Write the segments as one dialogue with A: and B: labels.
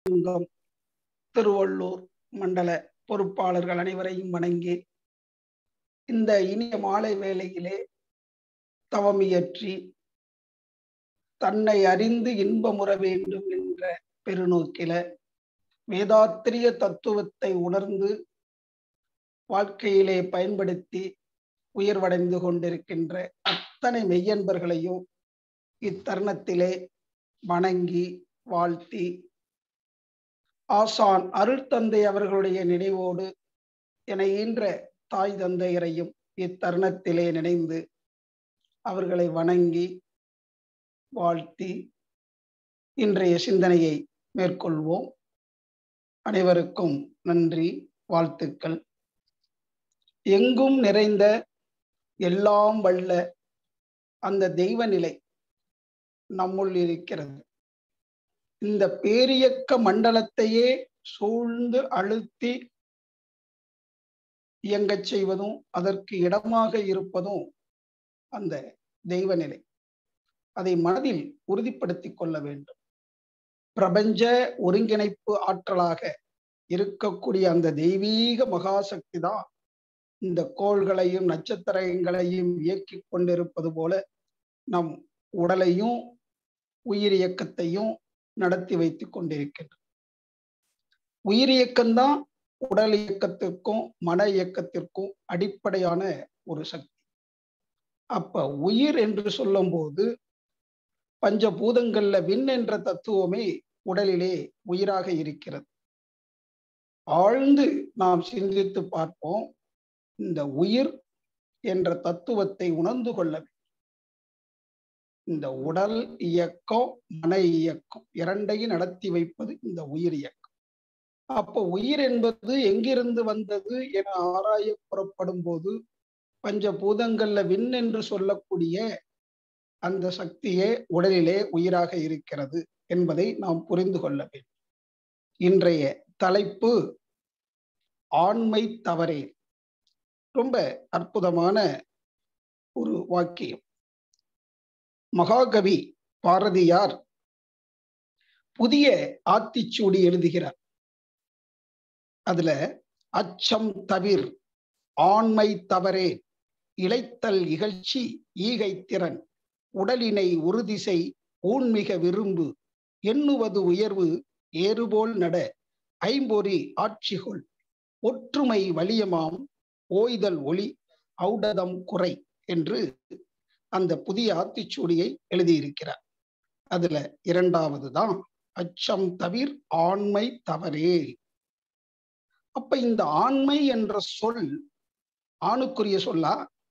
A: சங்கம் திருவள்ளூர் மண்டல பொறுப்பாளர்கள் அனைவரையும் வணங்கி இந்த இனிய மாலை வேளையிலே தவமியற்றி தன்னை அறிந்து இன்பமுற வேண்டும் என்ற பெருநோக்கில வேதாத்திரிய தத்துவத்தை உணர்ந்து வாழ்க்கையிலே பயன்படுத்தி உயர்வடைந்து கொண்டிருக்கின்ற அத்தனை மெய்யன்பர்களையும் இத்தருணத்திலே வணங்கி வாழ்த்தி ஆசான் அருள் தந்தை அவர்களுடைய நினைவோடு என ஈன்ற தாய் தந்தையரையும் இத்தருணத்திலே நினைந்து அவர்களை வணங்கி வாழ்த்தி இன்றைய சிந்தனையை மேற்கொள்வோம் அனைவருக்கும் நன்றி வாழ்த்துக்கள் எங்கும் நிறைந்த எல்லாம் வல்ல அந்த தெய்வ நிலை நம்முள் இருக்கிறது இந்த பேரியக்க மண்டலத்தையே சூழ்ந்து அழுத்தி இயங்கச் செய்வதும் அதற்கு இடமாக இருப்பதும் அந்த தெய்வ நிலை அதை மனதில் உறுதிப்படுத்திக் கொள்ள வேண்டும் பிரபஞ்ச ஒருங்கிணைப்பு ஆற்றலாக இருக்கக்கூடிய அந்த தெய்வீக மகாசக்தி தான் இந்த கோள்களையும் நட்சத்திரங்களையும் இயக்கி கொண்டிருப்பது போல நம் உடலையும் உயிர் இயக்கத்தையும் நடத்தி வைத்துக் கொண்டிருக்கின்றன உயிர் இயக்கம்தான் உடல் இயக்கத்திற்கும் மன இயக்கத்திற்கும் அடிப்படையான ஒரு சக்தி அப்ப உயிர் என்று சொல்லும் போது பஞ்சபூதங்கள்ல விண் என்ற தத்துவமே உடலிலே உயிராக இருக்கிறது ஆழ்ந்து நாம் சிந்தித்து பார்ப்போம் இந்த உயிர் என்ற தத்துவத்தை உணர்ந்து கொள்ள இந்த உடல் இயக்கம் மன இயக்கம் இரண்டையும் நடத்தி வைப்பது இந்த உயிர் இயக்கம் அப்போ உயிர் என்பது எங்கிருந்து வந்தது என ஆராய புறப்படும் போது பஞ்சபூதங்கள்ல விண் என்று சொல்லக்கூடிய அந்த சக்தியே உடலிலே உயிராக இருக்கிறது என்பதை நாம் புரிந்து கொள்ள வேண்டும் இன்றைய தலைப்பு ஆண்மை தவறே ரொம்ப அற்புதமான ஒரு வாக்கியம் மகாகவி பாரதியார் புதிய ஆத்திச்சூடி எழுதுகிறார் அதுல அச்சம் தவிர் ஆண்மை தவறே இழைத்தல் இகழ்ச்சி ஈகை திறன் உடலினை உறுதிசை ஊன்மிக விரும்பு எண்ணுவது உயர்வு ஏறுபோல் நட ஐம்பொறி ஆட்சிகொள் ஒற்றுமை வலியமாம் ஓய்தல் ஒளி ஔடதம் குறை என்று அந்த புதிய ஆத்திச்சூடியை எழுதியிருக்கிறார் அதுல இரண்டாவது தான் அச்சம் தவிர் ஆண்மை தவறே அப்ப இந்த ஆண்மை என்ற சொல் ஆணுக்குரிய சொல்லா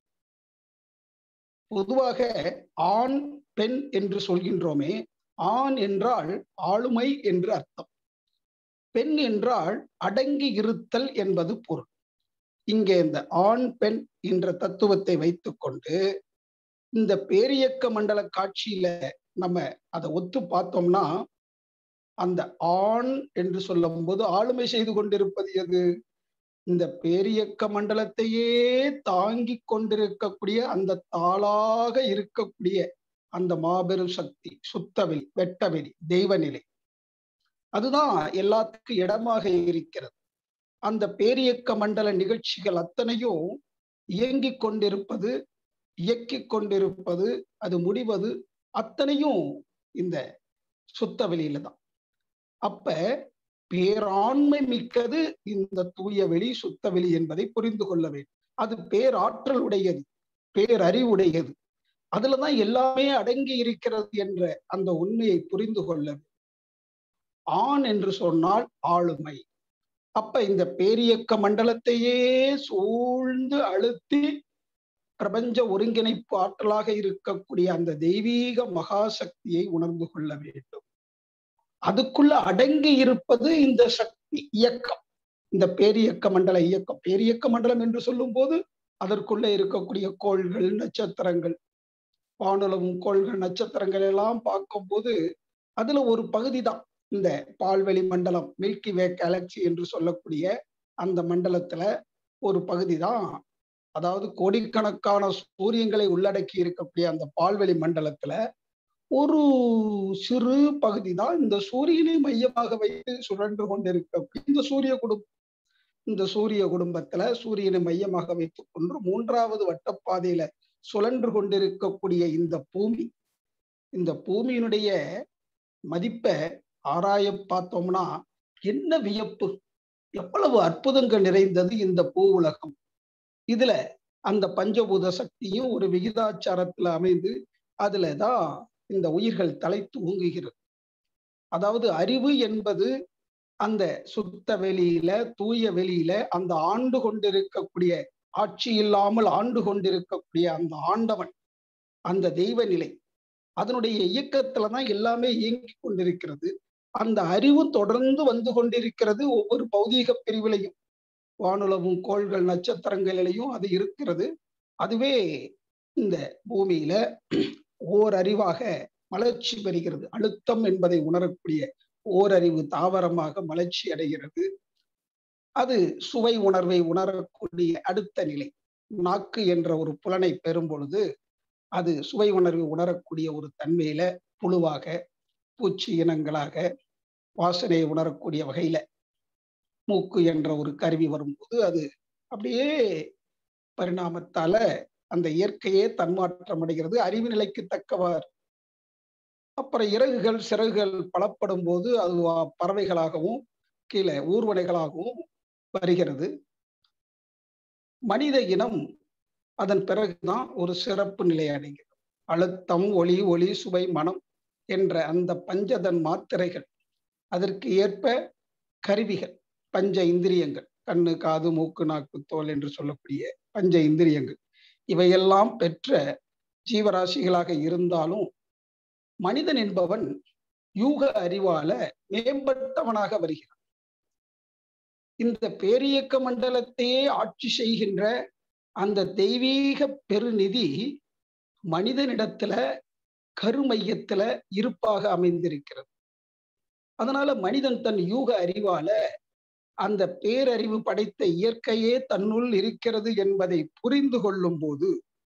A: பொதுவாக ஆண் பெண் என்று சொல்கின்றோமே ஆண் என்றால் ஆளுமை என்று அர்த்தம் பெண் என்றால் அடங்கி இருத்தல் என்பது பொருள் இங்கே இந்த ஆண் பெண் என்ற தத்துவத்தை வைத்துக்கொண்டு இந்த பேரியக்க மண்டல காட்சியில நம்ம அதை ஒத்து பார்த்தோம்னா அந்த ஆண் என்று சொல்லும் போது ஆளுமை செய்து கொண்டிருப்பது எது இந்த பேரியக்க மண்டலத்தையே தாங்கி கொண்டிருக்கக்கூடிய அந்த தாளாக இருக்கக்கூடிய அந்த மாபெரும் சக்தி சுத்தவெளி வெட்டவெளி தெய்வநிலை அதுதான் எல்லாத்துக்கும் இடமாக இருக்கிறது அந்த பேரியக்க மண்டல நிகழ்ச்சிகள் அத்தனையும் இயங்கிக் கொண்டிருப்பது இயக்கி கொண்டிருப்பது அது முடிவது அத்தனையும் இந்த சுத்த வெளியில தான் அப்ப பேராண்மை மிக்கது இந்த தூய வெளி சுத்த வெளி என்பதை புரிந்து கொள்ள வேண்டும் அது பேராற்றல் உடையது பேரறிவுடையது அதுலதான் எல்லாமே அடங்கி இருக்கிறது என்ற அந்த உண்மையை புரிந்து கொள்ள ஆண் என்று சொன்னால் ஆளுமை அப்ப இந்த பேரியக்க மண்டலத்தையே சூழ்ந்து அழுத்தி பிரபஞ்ச ஒருங்கிணைப்பு ஆற்றலாக இருக்கக்கூடிய அந்த தெய்வீக மகாசக்தியை உணர்ந்து கொள்ள வேண்டும் அதுக்குள்ள அடங்கி இருப்பது இந்த சக்தி இயக்கம் இந்த பேரியக்க மண்டல இயக்கம் பேரியக்க மண்டலம் என்று சொல்லும் போது அதற்குள்ள இருக்கக்கூடிய கோள்கள் நட்சத்திரங்கள் வானுலகம் கோள்கள் நட்சத்திரங்கள் எல்லாம் பார்க்கும்போது அதுல ஒரு பகுதி தான் இந்த பால்வெளி மண்டலம் மில்கி வே கேலக்சி என்று சொல்லக்கூடிய அந்த மண்டலத்துல ஒரு பகுதி தான் அதாவது கோடிக்கணக்கான சூரியங்களை உள்ளடக்கி இருக்கக்கூடிய அந்த பால்வெளி மண்டலத்துல ஒரு சிறு பகுதி தான் இந்த சூரியனை மையமாக வைத்து சுழன்று கொண்டிருக்க இந்த சூரிய குடும்பம் இந்த சூரிய குடும்பத்துல சூரியனை மையமாக வைத்துக் கொண்டு மூன்றாவது வட்டப்பாதையில சுழன்று கொண்டிருக்கக்கூடிய இந்த பூமி இந்த பூமியினுடைய மதிப்பை ஆராய பார்த்தோம்னா என்ன வியப்பு எவ்வளவு அற்புதங்கள் நிறைந்தது இந்த பூ உலகம் இதுல அந்த பஞ்சபூத சக்தியும் ஒரு விகிதாச்சாரத்துல அமைந்து அதுலதான் இந்த உயிர்கள் தலை தூங்குகிறது அதாவது அறிவு என்பது அந்த சுத்த வெளியில தூய வெளியில அந்த ஆண்டு கொண்டிருக்கக்கூடிய ஆட்சி இல்லாமல் ஆண்டு கொண்டிருக்கக்கூடிய அந்த ஆண்டவன் அந்த தெய்வ நிலை அதனுடைய இயக்கத்துலதான் எல்லாமே இயங்கி கொண்டிருக்கிறது அந்த அறிவு தொடர்ந்து வந்து கொண்டிருக்கிறது ஒவ்வொரு பௌதீக பிரிவிலையும் வானுலவும் கோள்கள் நட்சத்திரங்களிலையும் அது இருக்கிறது அதுவே இந்த பூமியில ஓர் அறிவாக மலர்ச்சி பெறுகிறது அழுத்தம் என்பதை உணரக்கூடிய ஓரறிவு தாவரமாக மலர்ச்சி அடைகிறது அது சுவை உணர்வை உணரக்கூடிய அடுத்த நிலை நாக்கு என்ற ஒரு புலனை பெறும் பொழுது அது சுவை உணர்வை உணரக்கூடிய ஒரு தன்மையில புழுவாக பூச்சி இனங்களாக வாசனையை உணரக்கூடிய வகையில மூக்கு என்ற ஒரு கருவி வரும்போது அது அப்படியே பரிணாமத்தால அந்த இயற்கையே தன்மாற்றம் அடைகிறது அறிவு நிலைக்கு தக்கவாறு அப்புறம் இறகுகள் சிறகுகள் பலப்படும் போது அது பறவைகளாகவும் கீழே ஊர்வனைகளாகவும் வருகிறது மனித இனம் அதன் பிறகுதான் ஒரு சிறப்பு நிலை அடைகிறது அழுத்தம் ஒளி ஒளி சுவை மனம் என்ற அந்த பஞ்சதன் மாத்திரைகள் அதற்கு ஏற்ப கருவிகள் பஞ்ச இந்திரியங்கள் கண்ணு காது மூக்கு நாக்கு தோல் என்று சொல்லக்கூடிய பஞ்ச இந்திரியங்கள் இவையெல்லாம் பெற்ற ஜீவராசிகளாக இருந்தாலும் மனிதன் என்பவன் யூக அறிவால மேம்பட்டவனாக வருகிறான் இந்த பேரியக்க மண்டலத்தையே ஆட்சி செய்கின்ற அந்த தெய்வீக பெருநிதி மனிதனிடத்துல கருமையத்துல இருப்பாக அமைந்திருக்கிறது அதனால மனிதன் தன் யூக அறிவால அந்த பேரறிவு படைத்த இயற்கையே தன்னுள் இருக்கிறது என்பதை புரிந்து கொள்ளும் போது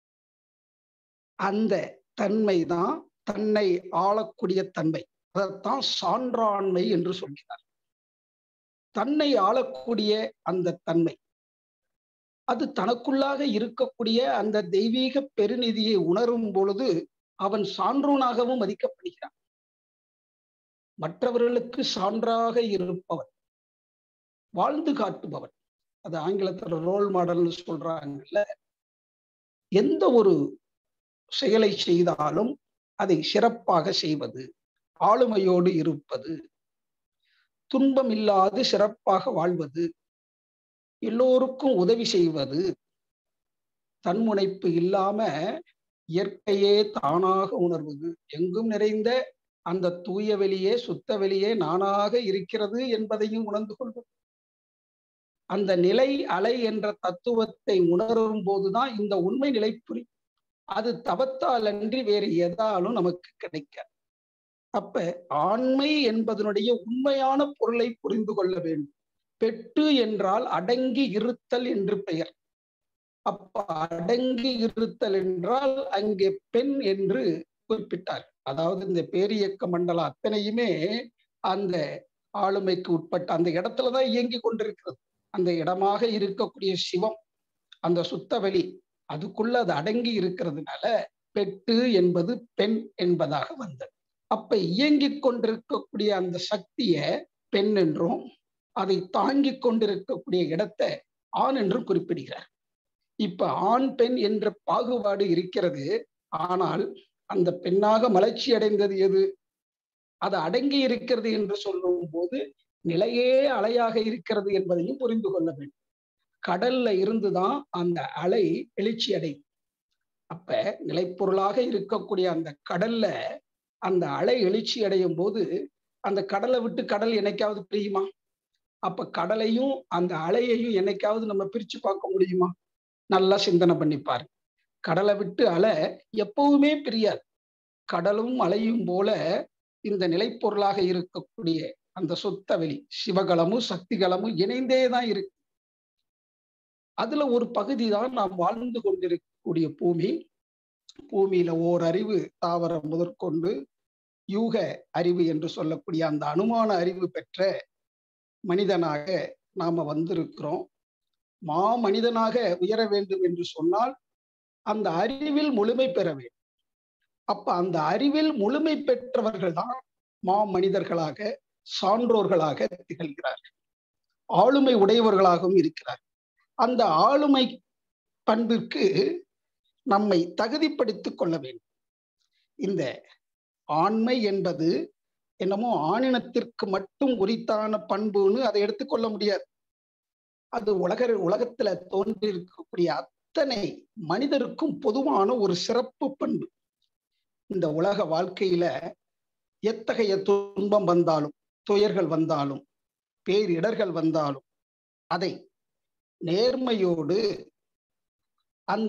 A: அந்த தன்மை தான் தன்னை ஆளக்கூடிய தன்மை அதைத்தான் சான்றாண்மை என்று சொல்கிறார் தன்னை ஆளக்கூடிய அந்த தன்மை அது தனக்குள்ளாக இருக்கக்கூடிய அந்த தெய்வீக பெருநிதியை உணரும் பொழுது அவன் சான்றோனாகவும் மதிக்கப்படுகிறான் மற்றவர்களுக்கு சான்றாக இருப்பவன் வாழ்ந்து காட்டுபவன் அது ஆங்கிலத்துல ரோல் மாடல்னு சொல்றாங்கல்ல எந்த ஒரு செயலை செய்தாலும் அதை சிறப்பாக செய்வது ஆளுமையோடு இருப்பது துன்பம் இல்லாது சிறப்பாக வாழ்வது எல்லோருக்கும் உதவி செய்வது தன்முனைப்பு இல்லாம இயற்கையே தானாக உணர்வது எங்கும் நிறைந்த அந்த தூய வெளியே சுத்த வெளியே நானாக இருக்கிறது என்பதையும் உணர்ந்து கொள்வது அந்த நிலை அலை என்ற தத்துவத்தை உணரும் போதுதான் இந்த உண்மை நிலை புரியும் அது தவத்தால் அன்றி வேறு எதாலும் நமக்கு கிடைக்காது அப்ப ஆண்மை என்பதனுடைய உண்மையான பொருளை புரிந்து கொள்ள வேண்டும் பெட்டு என்றால் அடங்கி இருத்தல் என்று பெயர் அப்ப அடங்கி இருத்தல் என்றால் அங்கே பெண் என்று குறிப்பிட்டார் அதாவது இந்த பேரியக்க மண்டலம் அத்தனையுமே அந்த ஆளுமைக்கு உட்பட்ட அந்த இடத்துலதான் இயங்கி கொண்டிருக்கிறது அந்த இடமாக இருக்கக்கூடிய சிவம் அந்த சுத்தவெளி அதுக்குள்ள அது அடங்கி இருக்கிறதுனால பெட்டு என்பது பெண் என்பதாக வந்தது அப்ப இயங்கிக் கொண்டிருக்கக்கூடிய அந்த சக்திய பெண் என்றும் அதை தாங்கி கொண்டிருக்கக்கூடிய இடத்தை ஆண் என்றும் குறிப்பிடுகிறார் இப்ப ஆண் பெண் என்ற பாகுபாடு இருக்கிறது ஆனால் அந்த பெண்ணாக மலர்ச்சி அடைந்தது எது அது அடங்கி இருக்கிறது என்று சொல்லும் போது நிலையே அலையாக இருக்கிறது என்பதையும் புரிந்து கொள்ள வேண்டும் கடல்ல இருந்துதான் அந்த அலை எழுச்சி அடையும் அப்ப நிலைப்பொருளாக இருக்கக்கூடிய அந்த கடல்ல அந்த அலை எழுச்சி அடையும் போது அந்த கடலை விட்டு கடல் என்னைக்காவது பிரியுமா அப்ப கடலையும் அந்த அலையையும் என்னைக்காவது நம்ம பிரிச்சு பார்க்க முடியுமா நல்லா சிந்தனை பண்ணிப்பாரு கடலை விட்டு அலை எப்பவுமே பிரியாது கடலும் அலையும் போல இந்த நிலைப்பொருளாக இருக்கக்கூடிய அந்த சுத்த வெளி சிவகலமும் சக்திகளமும் இணைந்தே தான் இருக்கு அதுல ஒரு பகுதி தான் நாம் வாழ்ந்து கொண்டிருக்கக்கூடிய பூமி பூமியில ஓர் அறிவு தாவரம் முதற்கொண்டு யூக அறிவு என்று சொல்லக்கூடிய அந்த அனுமான அறிவு பெற்ற மனிதனாக நாம வந்திருக்கிறோம் மா மனிதனாக உயர வேண்டும் என்று சொன்னால் அந்த அறிவில் முழுமை பெற வேண்டும் அப்ப அந்த அறிவில் முழுமை பெற்றவர்கள் தான் மா மனிதர்களாக சான்றோர்களாக திகழ்கிறார்கள் ஆளுமை உடையவர்களாகவும் இருக்கிறார் அந்த ஆளுமை பண்பிற்கு நம்மை தகுதிப்படுத்திக் கொள்ள வேண்டும் இந்த ஆண்மை என்பது என்னமோ ஆணினத்திற்கு மட்டும் உரித்தான பண்புன்னு அதை எடுத்துக்கொள்ள முடியாது அது உலக உலகத்துல தோன்றியிருக்கக்கூடிய அத்தனை மனிதருக்கும் பொதுவான ஒரு சிறப்பு பண்பு இந்த உலக வாழ்க்கையில எத்தகைய துன்பம் வந்தாலும் துயர்கள் வந்தாலும் பேரிடர்கள் வந்தாலும் அதை நேர்மையோடு அந்த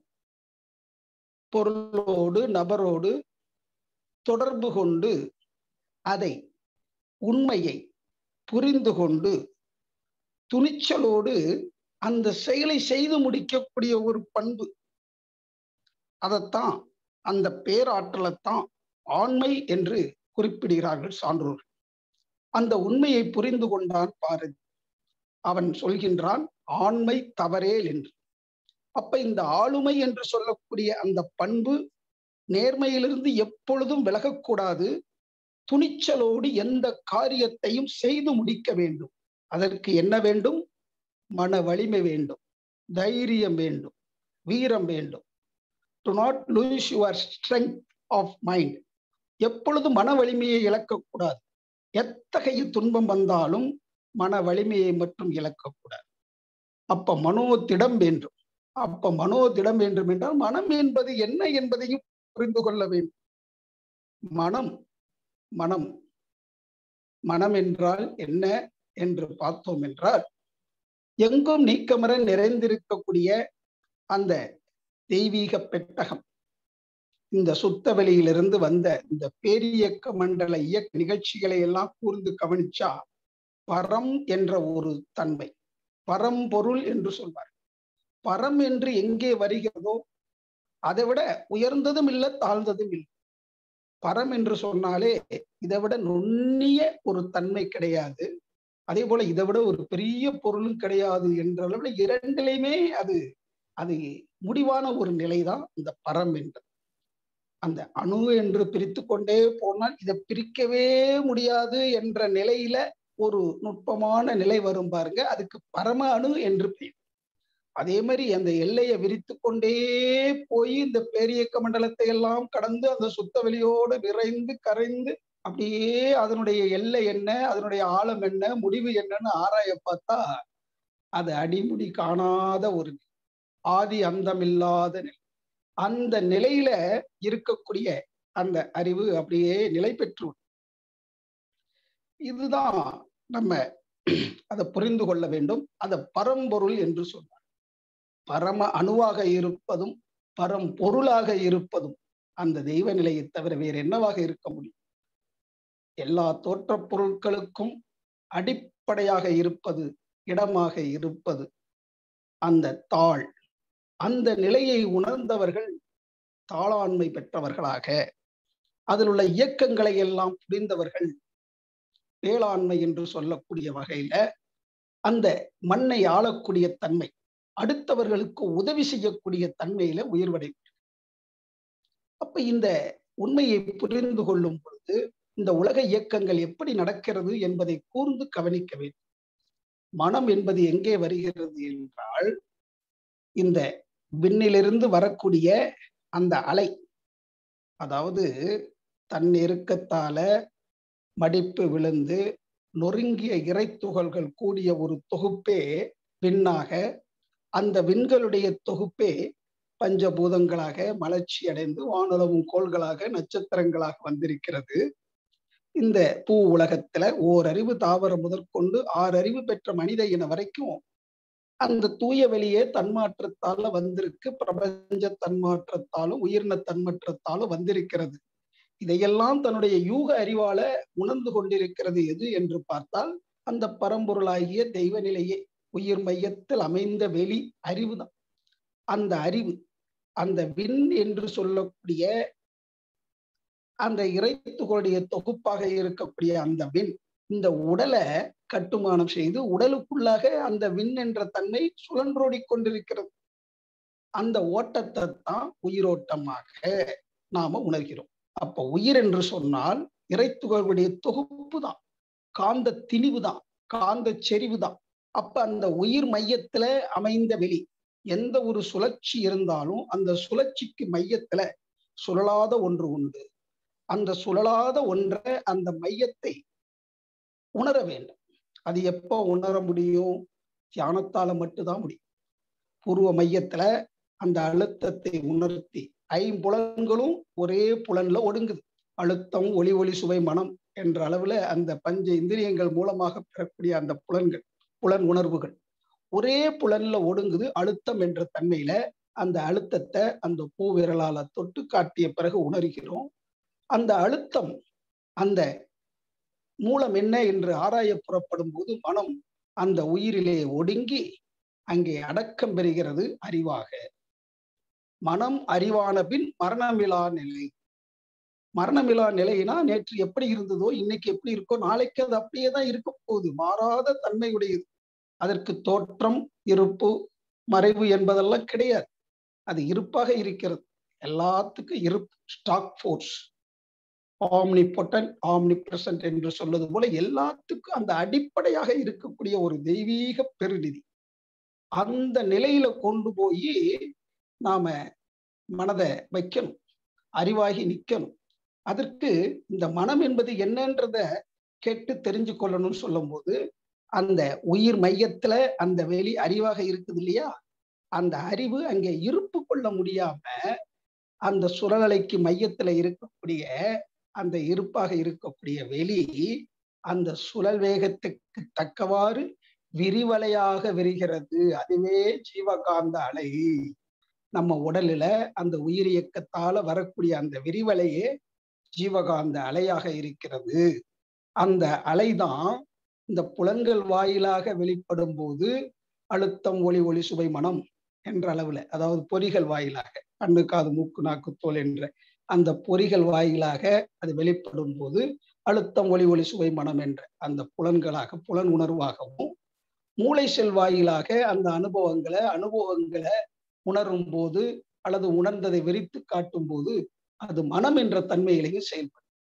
A: பொருளோடு நபரோடு தொடர்பு கொண்டு அதை உண்மையை புரிந்து கொண்டு துணிச்சலோடு அந்த செயலை செய்து முடிக்கக்கூடிய ஒரு பண்பு அதைத்தான் அந்த பேராற்றலைத்தான் ஆண்மை என்று குறிப்பிடுகிறார்கள் சான்றோர்கள் அந்த உண்மையை புரிந்து கொண்டான் பாரதி அவன் சொல்கின்றான் ஆண்மை தவறேல் என்று அப்ப இந்த ஆளுமை என்று சொல்லக்கூடிய அந்த பண்பு நேர்மையிலிருந்து எப்பொழுதும் விலகக்கூடாது துணிச்சலோடு எந்த காரியத்தையும் செய்து முடிக்க வேண்டும் அதற்கு என்ன வேண்டும் மன வலிமை வேண்டும் தைரியம் வேண்டும் வீரம் வேண்டும் do not lose your strength of mind எப்பொழுதும் மன வலிமையை இழக்கக்கூடாது எத்தகைய துன்பம் வந்தாலும் மன வலிமையை மட்டும் இழக்கக்கூடாது அப்ப மனோதிடம் வேண்டும் அப்ப மனோதிடம் வேண்டும் என்றால் மனம் என்பது என்ன என்பதையும் புரிந்து கொள்ள வேண்டும் மனம் மனம் மனம் என்றால் என்ன என்று பார்த்தோம் என்றால் எங்கும் நீக்கமர நிறைந்திருக்கக்கூடிய அந்த தெய்வீக பெட்டகம் இந்த சுத்த வெளியிலிருந்து வந்த இந்த பேரியக்க மண்டல இயக்க நிகழ்ச்சிகளை எல்லாம் கூர்ந்து கவனிச்சா பரம் என்ற ஒரு தன்மை பரம்பொருள் என்று சொல்வார் பரம் என்று எங்கே வருகிறதோ அதை விட உயர்ந்ததும் இல்லை தாழ்ந்ததும் இல்லை பரம் என்று சொன்னாலே இதை விட நுண்ணிய ஒரு தன்மை கிடையாது அதே போல இதை விட ஒரு பெரிய பொருளும் கிடையாது என்ற அளவில் இரண்டிலையுமே அது அது முடிவான ஒரு நிலைதான் இந்த பரம் என்பது அந்த அணு என்று பிரித்து கொண்டே போனால் இதை பிரிக்கவே முடியாது என்ற நிலையில ஒரு நுட்பமான நிலை வரும் பாருங்க அதுக்கு பரம அணு என்று பெயர் அதே மாதிரி அந்த எல்லையை விரித்து கொண்டே போய் இந்த பேரியக்க மண்டலத்தை எல்லாம் கடந்து அந்த சுத்த வெளியோடு விரைந்து கரைந்து அப்படியே அதனுடைய எல்லை என்ன அதனுடைய ஆழம் என்ன முடிவு என்னன்னு ஆராய பார்த்தா அது அடிமுடி காணாத ஒரு ஆதி அந்தமில்லாத நிலை அந்த நிலையில இருக்கக்கூடிய அந்த அறிவு அப்படியே நிலை பெற்று இதுதான் நம்ம அதை புரிந்து கொள்ள வேண்டும் அதை பரம்பொருள் என்று சொல்வார் பரம அணுவாக இருப்பதும் பரம் பொருளாக இருப்பதும் அந்த தெய்வ நிலையை தவிர வேறு என்னவாக இருக்க முடியும் எல்லா தோற்றப் பொருட்களுக்கும் அடிப்படையாக இருப்பது இடமாக இருப்பது அந்த தாழ் அந்த நிலையை உணர்ந்தவர்கள் தாளாண்மை பெற்றவர்களாக அதில் உள்ள இயக்கங்களை எல்லாம் புரிந்தவர்கள் வேளாண்மை என்று சொல்லக்கூடிய வகையில அந்த மண்ணை ஆளக்கூடிய தன்மை அடுத்தவர்களுக்கு உதவி செய்யக்கூடிய தன்மையில உயர்வடை அப்ப இந்த உண்மையை புரிந்து கொள்ளும் பொழுது இந்த உலக இயக்கங்கள் எப்படி நடக்கிறது என்பதை கூர்ந்து கவனிக்க வேண்டும் மனம் என்பது எங்கே வருகிறது என்றால் இந்த விண்ணிலிருந்து வரக்கூடிய அந்த அலை அதாவது தன் நெருக்கத்தால மடிப்பு விழுந்து நொறுங்கிய இறைத்துகள்கள் கூடிய ஒரு தொகுப்பே விண்ணாக அந்த விண்களுடைய தொகுப்பே பஞ்சபூதங்களாக மலர்ச்சி அடைந்து வானுலவும் கோள்களாக நட்சத்திரங்களாக வந்திருக்கிறது இந்த பூ உலகத்துல ஓரறிவு தாவரம் முதற்கொண்டு ஆறு அறிவு பெற்ற மனித இன வரைக்கும் அந்த தூய வெளியே தன்மாற்றத்தால வந்திருக்கு பிரபஞ்ச தன்மாற்றத்தாலும் உயிரின தன்மாற்றத்தாலும் வந்திருக்கிறது இதையெல்லாம் தன்னுடைய யூக அறிவால உணர்ந்து கொண்டிருக்கிறது எது என்று பார்த்தால் அந்த பரம்பொருளாகிய தெய்வ நிலையே உயிர் மையத்தில் அமைந்த வெளி அறிவுதான் அந்த அறிவு அந்த விண் என்று சொல்லக்கூடிய அந்த இறைத்துகளுடைய தொகுப்பாக இருக்கக்கூடிய அந்த விண் இந்த உடலை கட்டுமானம் செய்து உடலுக்குள்ளாக அந்த விண் என்ற தன்மை சுழன்றோடி கொண்டிருக்கிறது அந்த ஓட்டத்தை தான் உயிரோட்டமாக நாம உணர்கிறோம் அப்ப உயிர் என்று சொன்னால் இறைத்துகளுடைய தொகுப்பு தான் காந்த திணிவு தான் காந்த செறிவு தான் அப்ப அந்த உயிர் மையத்துல அமைந்த வெளி எந்த ஒரு சுழற்சி இருந்தாலும் அந்த சுழற்சிக்கு மையத்துல சுழலாத ஒன்று உண்டு அந்த சுழலாத ஒன்றை அந்த மையத்தை உணர வேண்டும் அது எப்போ உணர முடியும் தியானத்தால மட்டும்தான் முடியும் பூர்வ மையத்துல அந்த அழுத்தத்தை உணர்த்தி ஐம்புலன்களும் ஒரே புலன்ல ஒடுங்குது அழுத்தம் ஒளி ஒளி சுவை மனம் என்ற அளவுல அந்த பஞ்ச இந்திரியங்கள் மூலமாக பெறக்கூடிய அந்த புலன்கள் புலன் உணர்வுகள் ஒரே புலன்ல ஒடுங்குது அழுத்தம் என்ற தன்மையில அந்த அழுத்தத்தை அந்த பூ விரலால தொட்டு காட்டிய பிறகு உணர்கிறோம் அந்த அழுத்தம் அந்த மூலம் என்ன என்று ஆராய புறப்படும் போது மனம் அந்த உயிரிலே ஒடுங்கி அங்கே அடக்கம் பெறுகிறது அறிவாக மனம் அறிவான பின் மரணமிலா நிலை மரணமிலா நிலைனா நேற்று எப்படி இருந்ததோ இன்னைக்கு எப்படி இருக்கோ நாளைக்கு அது அப்படியே தான் இருக்க போகுது மாறாத தன்மையுடையது அதற்கு தோற்றம் இருப்பு மறைவு என்பதெல்லாம் கிடையாது அது இருப்பாக இருக்கிறது எல்லாத்துக்கும் இருப்பு stock force omnipotent omnipresent என்று சொல்வது போல எல்லாத்துக்கும் அந்த அடிப்படையாக இருக்கக்கூடிய ஒரு தெய்வீக பெருநிதி அந்த நிலையில கொண்டு போய் நாம மனதை வைக்கணும் அறிவாகி நிக்கணும் அதற்கு இந்த மனம் என்பது என்னன்றத கேட்டு தெரிஞ்சு கொள்ளணும்னு சொல்லும் போது அந்த உயிர் மையத்துல அந்த வெளி அறிவாக இருக்குது இல்லையா அந்த அறிவு அங்கே இருப்பு கொள்ள முடியாம அந்த சுழலைக்கு மையத்துல இருக்கக்கூடிய அந்த இருப்பாக இருக்கக்கூடிய வெளி அந்த சுழல் வேகத்துக்கு தக்கவாறு விரிவலையாக விரிகிறது அதுவே ஜீவகாந்த அலை நம்ம உடலில அந்த உயிர் இயக்கத்தால வரக்கூடிய அந்த விரிவலையே ஜீவகாந்த அலையாக இருக்கிறது அந்த அலைதான் இந்த புலன்கள் வாயிலாக வெளிப்படும் போது அழுத்தம் ஒளி ஒளி சுவை மனம் என்ற அளவுல அதாவது பொறிகள் வாயிலாக கண்ணு காது மூக்கு நாக்கு தோல் என்ற அந்த பொறிகள் வாயிலாக அது வெளிப்படும் போது அழுத்தம் ஒளி ஒளி சுவை மனம் என்ற அந்த புலன்களாக புலன் உணர்வாகவும் மூளை செல் வாயிலாக அந்த அனுபவங்களை அனுபவங்களை உணரும் போது அல்லது உணர்ந்ததை விரித்து காட்டும் போது அது மனம் என்ற தன்மையிலேயும் செயல்படும்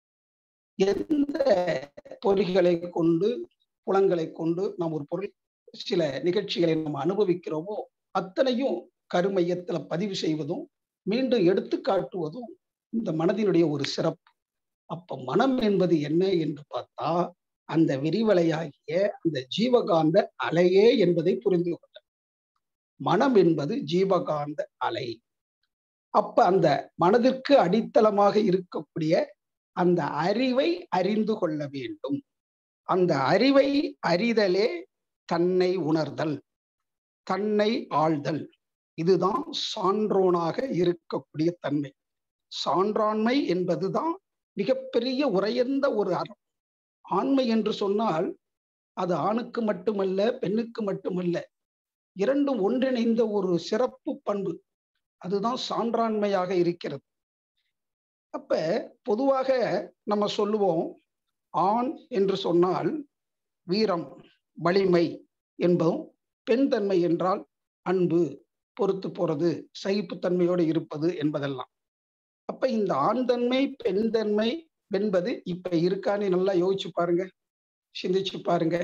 A: எந்த பொறிகளை கொண்டு புலன்களை கொண்டு நாம் ஒரு பொருள் சில நிகழ்ச்சிகளை நம்ம அனுபவிக்கிறோமோ அத்தனையும் கருமையத்துல பதிவு செய்வதும் மீண்டும் எடுத்து காட்டுவதும் இந்த மனதினுடைய ஒரு சிறப்பு அப்ப மனம் என்பது என்ன என்று பார்த்தா அந்த விரிவலையாகிய அந்த ஜீவகாந்த அலையே என்பதை புரிந்து கொண்டார் மனம் என்பது ஜீவகாந்த அலை அப்ப அந்த மனதிற்கு அடித்தளமாக இருக்கக்கூடிய அந்த அறிவை அறிந்து கொள்ள வேண்டும் அந்த அறிவை அறிதலே தன்னை உணர்தல் தன்னை ஆழ்தல் இதுதான் சான்றோனாக இருக்கக்கூடிய தன்மை சான்றாண்மை என்பதுதான் மிகப்பெரிய உரையந்த ஒரு அறம் ஆண்மை என்று சொன்னால் அது ஆணுக்கு மட்டுமல்ல பெண்ணுக்கு மட்டுமல்ல இரண்டும் ஒன்றிணைந்த ஒரு சிறப்பு பண்பு அதுதான் சான்றாண்மையாக இருக்கிறது அப்ப பொதுவாக நம்ம சொல்லுவோம் ஆண் என்று சொன்னால் வீரம் வலிமை என்பதும் பெண் தன்மை என்றால் அன்பு பொறுத்து போறது சகிப்புத்தன்மையோடு இருப்பது என்பதெல்லாம் அப்ப இந்த ஆண் தன்மை பெண் தன்மை என்பது இப்ப இருக்கான்னு நல்லா யோசிச்சு பாருங்க சிந்திச்சு பாருங்க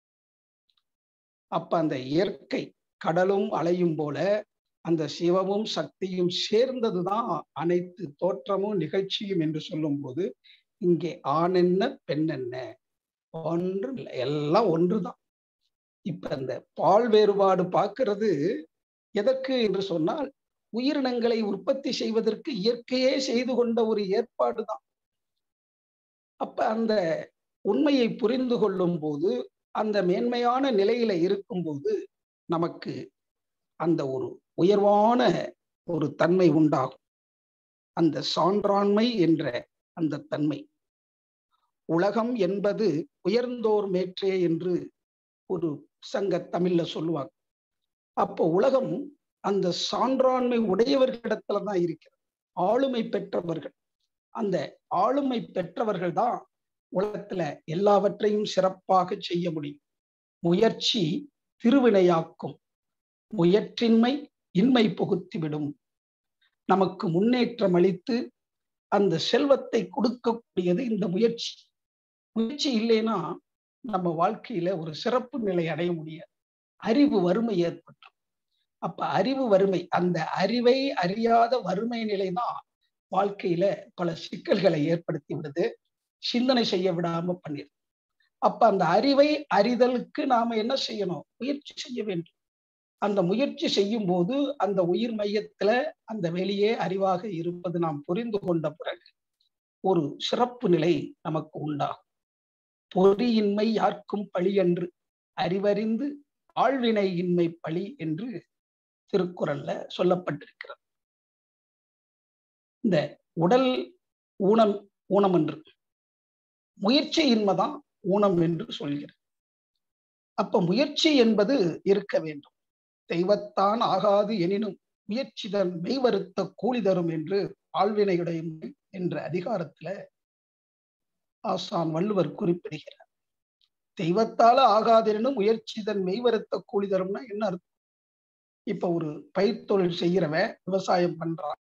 A: அப்ப அந்த இயற்கை கடலும் அலையும் போல அந்த சிவமும் சக்தியும் சேர்ந்ததுதான் அனைத்து தோற்றமும் நிகழ்ச்சியும் என்று சொல்லும் போது இங்கே ஆண் என்ன பெண் என்ன ஒன்று இல்லை எல்லாம் ஒன்றுதான் இப்ப இந்த பால் வேறுபாடு பார்க்கிறது எதற்கு என்று சொன்னால் உயிரினங்களை உற்பத்தி செய்வதற்கு இயற்கையே செய்து கொண்ட ஒரு ஏற்பாடு தான் அப்ப அந்த உண்மையை புரிந்து கொள்ளும் போது அந்த மேன்மையான நிலையில இருக்கும்போது நமக்கு அந்த ஒரு உயர்வான ஒரு தன்மை உண்டாகும் அந்த சான்றாண்மை என்ற அந்த தன்மை உலகம் என்பது உயர்ந்தோர் மேற்றே என்று ஒரு சங்க தமிழ்ல சொல்லுவாங்க அப்போ உலகம் அந்த சான்றாண்மை உடையவர்களிடத்துல தான் இருக்கிறது ஆளுமை பெற்றவர்கள் அந்த ஆளுமை பெற்றவர்கள் தான் உலகத்துல எல்லாவற்றையும் சிறப்பாக செய்ய முடியும் முயற்சி திருவினையாக்கும் முயற்றின்மை இன்மை புகுத்திவிடும் நமக்கு முன்னேற்றம் அளித்து அந்த செல்வத்தை கொடுக்கக்கூடியது இந்த முயற்சி முயற்சி இல்லைன்னா நம்ம வாழ்க்கையில ஒரு சிறப்பு நிலை அடைய முடியாது அறிவு வறுமை ஏற்பட்டுரும் அப்ப அறிவு வறுமை அந்த அறிவை அறியாத வறுமை நிலை தான் வாழ்க்கையில பல சிக்கல்களை ஏற்படுத்தி விடுது சிந்தனை செய்ய விடாம பண்ணிடுது அப்ப அந்த அறிவை அறிதலுக்கு நாம என்ன செய்யணும் முயற்சி செய்ய வேண்டும் அந்த முயற்சி செய்யும் போது அந்த உயிர் மையத்துல அந்த வெளியே அறிவாக இருப்பது நாம் புரிந்து கொண்ட பிறகு ஒரு சிறப்பு நிலை நமக்கு உண்டாகும் பொறியின்மை யாருக்கும் பழி என்று அறிவறிந்து ஆழ்வினை இன்மை பழி என்று திருக்குறள்ல சொல்லப்பட்டிருக்கிறது இந்த உடல் ஊனம் ஊனம் என்று முயற்சி இன்மைதான் ஊனம் என்று சொல்கிறது அப்ப முயற்சி என்பது இருக்க வேண்டும் தெய்வத்தான் ஆகாது எனினும் முயற்சிதன் மெய்வருத்த கூலி தரும் என்று ஆழ்வினையுடைய என்ற அதிகாரத்துல ஆசான் வள்ளுவர் குறிப்பிடுகிறார் தெய்வத்தால ஆகாதெனும் முயற்சிதன் மெய்வருத்த கூலி தரும்னா என்ன அர்த்தம் இப்ப ஒரு பயிர் தொழில் செய்யறவன் விவசாயம் பண்றான்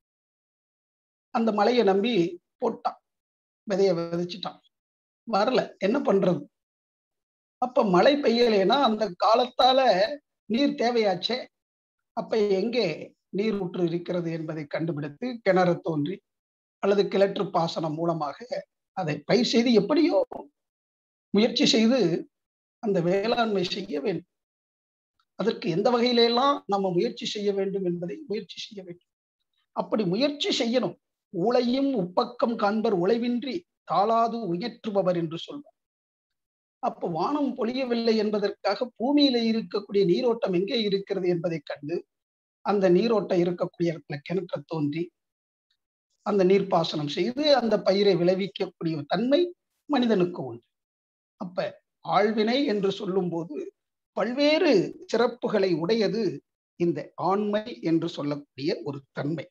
A: அந்த மலையை நம்பி போட்டான் விதைய விதைச்சிட்டான் வரல என்ன பண்றது அப்ப மழை பெய்யலைன்னா அந்த காலத்தால நீர் தேவையாச்சே அப்ப எங்கே நீர் ஊற்று இருக்கிறது என்பதை கண்டுபிடித்து கிணறு தோன்றி அல்லது கிணற்று பாசனம் மூலமாக அதை பயிர் செய்து எப்படியோ முயற்சி செய்து அந்த வேளாண்மை செய்ய வேண்டும் அதற்கு எந்த வகையிலெல்லாம் நம்ம முயற்சி செய்ய வேண்டும் என்பதை முயற்சி செய்ய வேண்டும் அப்படி முயற்சி செய்யணும் உழையும் உப்பக்கம் காண்பர் உழைவின்றி தாளாது உயற்றுபவர் என்று சொல்வார் அப்ப வானம் பொழியவில்லை என்பதற்காக பூமியில இருக்கக்கூடிய நீரோட்டம் எங்கே இருக்கிறது என்பதை கண்டு அந்த நீரோட்டம் இருக்கக்கூடிய இடத்துல கிணற்ற தோன்றி அந்த நீர்ப்பாசனம் செய்து அந்த பயிரை விளைவிக்கக்கூடிய தன்மை மனிதனுக்கு உண்டு அப்ப ஆழ்வினை என்று சொல்லும் போது பல்வேறு சிறப்புகளை உடையது இந்த ஆண்மை என்று சொல்லக்கூடிய ஒரு தன்மை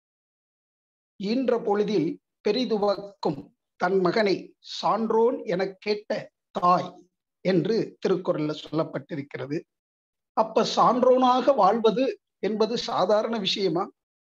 A: ஈன்ற பொழுதில் பெரிதுவக்கும் தன் மகனை சான்றோன் என கேட்ட தாய் என்று திருக்குறள்ல சொல்லப்பட்டிருக்கிறது அப்ப சான்றோனாக வாழ்வது என்பது சாதாரண விஷயமா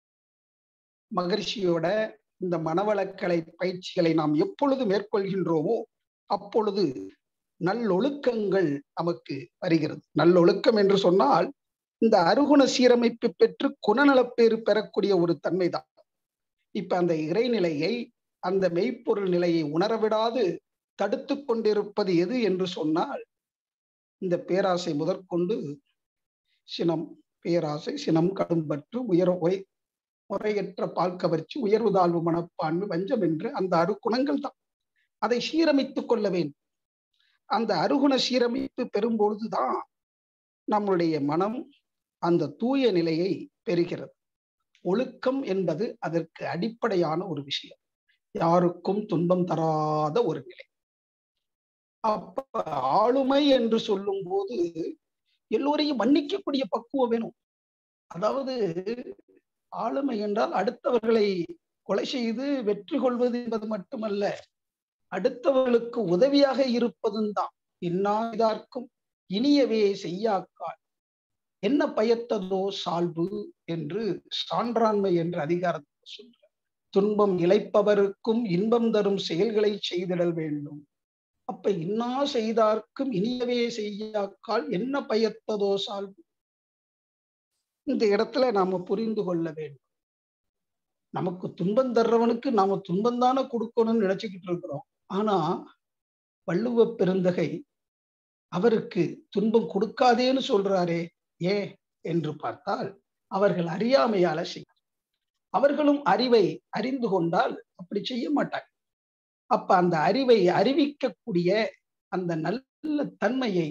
A: மகரிஷியோட இந்த மனவளக்கலை பயிற்சிகளை நாம் எப்பொழுது மேற்கொள்கின்றோமோ அப்பொழுது நல்லொழுக்கங்கள் நமக்கு வருகிறது நல்லொழுக்கம் என்று சொன்னால் இந்த அருகுண சீரமைப்பு பெற்று குணநலப்பேறு பெறக்கூடிய ஒரு தன்மை தான் இப்ப அந்த இறைநிலையை அந்த மெய்ப்பொருள் நிலையை உணரவிடாது தடுத்து கொண்டிருப்பது எது என்று சொன்னால் இந்த பேராசை முதற்கொண்டு சினம் பேராசை சினம் கடும்பற்று உயர ஒய் முறையற்ற பால் கவர்ச்சி உயர்வு தாழ்வு மனப்பான்மை வஞ்சம் என்று அந்த அருகுணங்கள் தான் அதை சீரமைத்துக் கொள்ள வேண்டும் அந்த அருகுண சீரமைப்பு பெறும்பொழுதுதான் நம்முடைய மனம் அந்த தூய நிலையை பெறுகிறது ஒழுக்கம் என்பது அதற்கு அடிப்படையான ஒரு விஷயம் யாருக்கும் துன்பம் தராத ஒரு நிலை அப்ப ஆளுமை என்று சொல்லும் போது எல்லோரையும் மன்னிக்கக்கூடிய பக்குவம் வேணும் அதாவது ஆளுமை என்றால் அடுத்தவர்களை கொலை செய்து வெற்றி கொள்வது என்பது மட்டுமல்ல அடுத்தவர்களுக்கு உதவியாக இருப்பதும் தான் இன்னாதார்க்கும் இனியவே செய்யாக்கால் என்ன பயத்ததோ சால்பு என்று சான்றாண்மை என்ற அதிகாரத்தை சொல்றார் துன்பம் இழைப்பவருக்கும் இன்பம் தரும் செயல்களை செய்திடல் வேண்டும் அப்ப இன்னா செய்தார்க்கும் இனியவே செய்யாக்கால் என்ன பயத்ததோ சால்பு இந்த இடத்துல நாம புரிந்து கொள்ள வேண்டும் நமக்கு துன்பம் தர்றவனுக்கு நாம துன்பம் தானே கொடுக்கணும்னு நினைச்சுக்கிட்டு இருக்கிறோம் ஆனா வள்ளுவ பெருந்தகை அவருக்கு துன்பம் கொடுக்காதேன்னு சொல்றாரே ஏ என்று பார்த்தால் அவர்கள் அறியாமையால செய்ய அவர்களும் அறிவை அறிந்து கொண்டால் அப்படி செய்ய மாட்டாங்க அப்ப அந்த அறிவை அறிவிக்கக்கூடிய அந்த நல்ல தன்மையை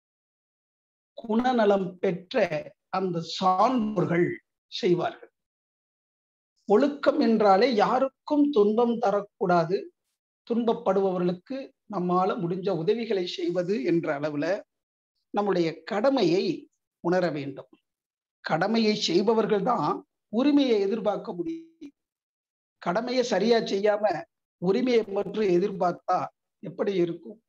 A: குணநலம் பெற்ற அந்த சான்றோர்கள் செய்வார்கள் ஒழுக்கம் என்றாலே யாருக்கும் துன்பம் தரக்கூடாது துன்பப்படுபவர்களுக்கு நம்மால முடிஞ்ச உதவிகளை செய்வது என்ற அளவுல நம்முடைய கடமையை உணர வேண்டும் கடமையை செய்பவர்கள் தான் உரிமையை எதிர்பார்க்க முடியும் கடமையை சரியா செய்யாம உரிமையை மட்டும் எதிர்பார்த்தா எப்படி இருக்கும்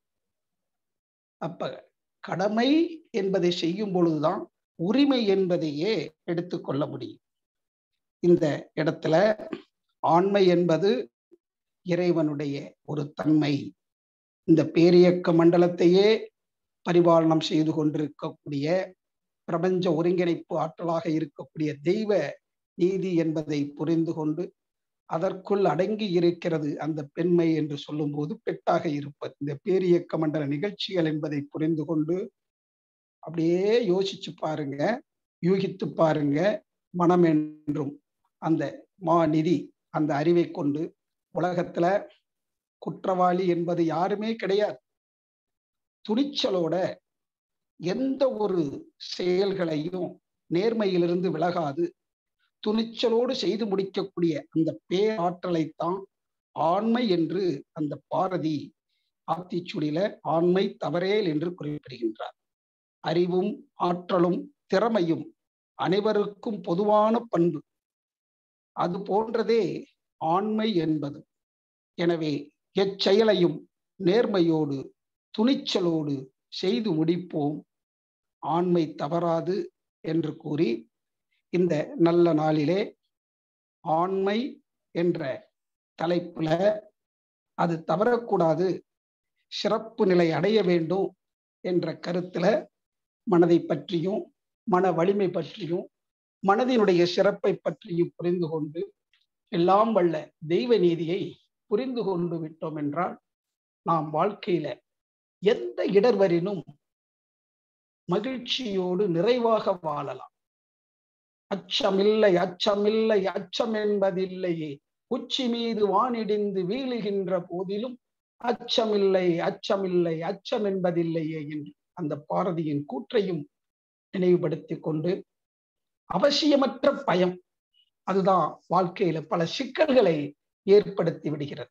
A: அப்ப கடமை என்பதை செய்யும் பொழுதுதான் உரிமை என்பதையே எடுத்துக்கொள்ள முடியும் இந்த இடத்துல ஆண்மை என்பது இறைவனுடைய ஒரு தன்மை இந்த பேரியக்க மண்டலத்தையே பரிபாலனம் செய்து கொண்டிருக்கக்கூடிய பிரபஞ்ச ஒருங்கிணைப்பு ஆற்றலாக இருக்கக்கூடிய தெய்வ நீதி என்பதை புரிந்து கொண்டு அதற்குள் அடங்கி இருக்கிறது அந்த பெண்மை என்று சொல்லும்போது பெட்டாக இருப்பது இந்த பேரியக்க மண்டல நிகழ்ச்சிகள் என்பதை புரிந்து கொண்டு அப்படியே யோசிச்சு பாருங்க யூகித்து பாருங்க மனம் என்றும் அந்த மாநிதி அந்த அறிவை கொண்டு உலகத்துல குற்றவாளி என்பது யாருமே கிடையாது துணிச்சலோட எந்த ஒரு செயல்களையும் நேர்மையிலிருந்து விலகாது துணிச்சலோடு செய்து முடிக்கக்கூடிய அந்த பேராற்றலைத்தான் ஆண்மை என்று அந்த பாரதி ஆத்திச்சுடியில ஆண்மை தவறேல் என்று குறிப்பிடுகின்றார் அறிவும் ஆற்றலும் திறமையும் அனைவருக்கும் பொதுவான பண்பு அது போன்றதே ஆண்மை என்பது எனவே எச்செயலையும் நேர்மையோடு துணிச்சலோடு செய்து முடிப்போம் ஆண்மை தவறாது என்று கூறி இந்த நல்ல நாளிலே ஆண்மை என்ற தலைப்புல அது தவறக்கூடாது சிறப்பு நிலை அடைய வேண்டும் என்ற கருத்துல மனதை பற்றியும் மன வலிமை பற்றியும் மனதினுடைய சிறப்பை பற்றியும் புரிந்து கொண்டு எல்லாம் வல்ல தெய்வ நீதியை புரிந்து கொண்டு விட்டோம் என்றால் நாம் வாழ்க்கையில எந்த இடர்வரினும் மகிழ்ச்சியோடு நிறைவாக வாழலாம் அச்சமில்லை அச்சமில்லை அச்சம் என்பதில்லையே உச்சி மீது வானிடிந்து வீழுகின்ற போதிலும் அச்சமில்லை அச்சமில்லை அச்சம் என்பதில்லையே என்று அந்த பாரதியின் கூற்றையும் நினைவுபடுத்தி கொண்டு அவசியமற்ற பயம் அதுதான் வாழ்க்கையில பல சிக்கல்களை ஏற்படுத்தி விடுகிறது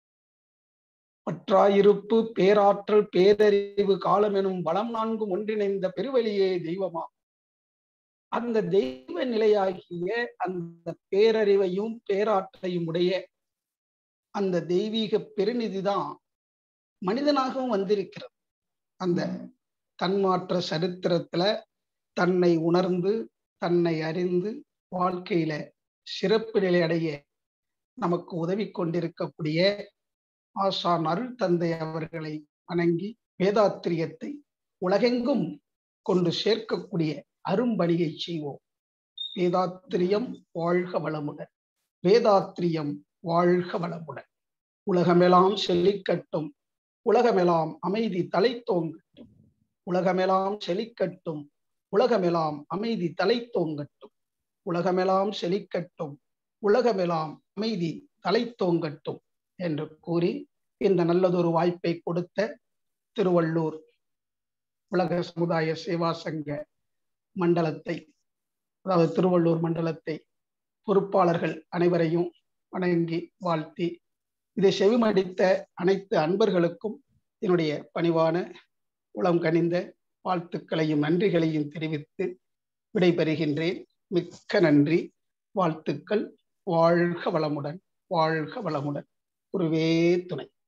A: பற்றாயிருப்பு பேராற்றல் பேரறிவு காலம் எனும் வளம் நான்கும் ஒன்றிணைந்த பெருவெளியே தெய்வமா அந்த தெய்வ நிலையாகிய அந்த பேரறிவையும் பேராற்றலையும் உடைய அந்த தெய்வீக பெருநிதிதான் மனிதனாகவும் வந்திருக்கிறது அந்த தன்மாற்ற சரித்திரத்துல தன்னை உணர்ந்து தன்னை அறிந்து வாழ்க்கையில சிறப்பு நிலை அடைய நமக்கு உதவி கொண்டிருக்கக்கூடிய ஆசான் அருள் தந்தை அவர்களை வணங்கி வேதாத்திரியத்தை உலகெங்கும் கொண்டு சேர்க்கக்கூடிய அரும்பணியை செய்வோம் வேதாத்திரியம் வாழ்க வளமுடன் வேதாத்திரியம் வாழ்க வளமுடன் உலகமெல்லாம் செழிக்கட்டும் உலகமெல்லாம் அமைதி தலை தோங்கட்டும் உலகமெல்லாம் செழிக்கட்டும் உலகமெல்லாம் அமைதி தலை தோங்கட்டும் உலகமெல்லாம் செழிக்கட்டும் உலகமெல்லாம் அமைதி தலை தோங்கட்டும் என்று கூறி இந்த நல்லதொரு வாய்ப்பை கொடுத்த திருவள்ளூர் உலக சமுதாய சேவா சங்க மண்டலத்தை அதாவது திருவள்ளூர் மண்டலத்தை பொறுப்பாளர்கள் அனைவரையும் வணங்கி வாழ்த்தி இதை செவிமடித்த அனைத்து அன்பர்களுக்கும் என்னுடைய பணிவான உளம் கனிந்த வாழ்த்துக்களையும் நன்றிகளையும் தெரிவித்து விடைபெறுகின்றேன் மிக்க நன்றி வாழ்த்துக்கள் வாழ்க வளமுடன் வாழ்க வளமுடன் குருவே துணை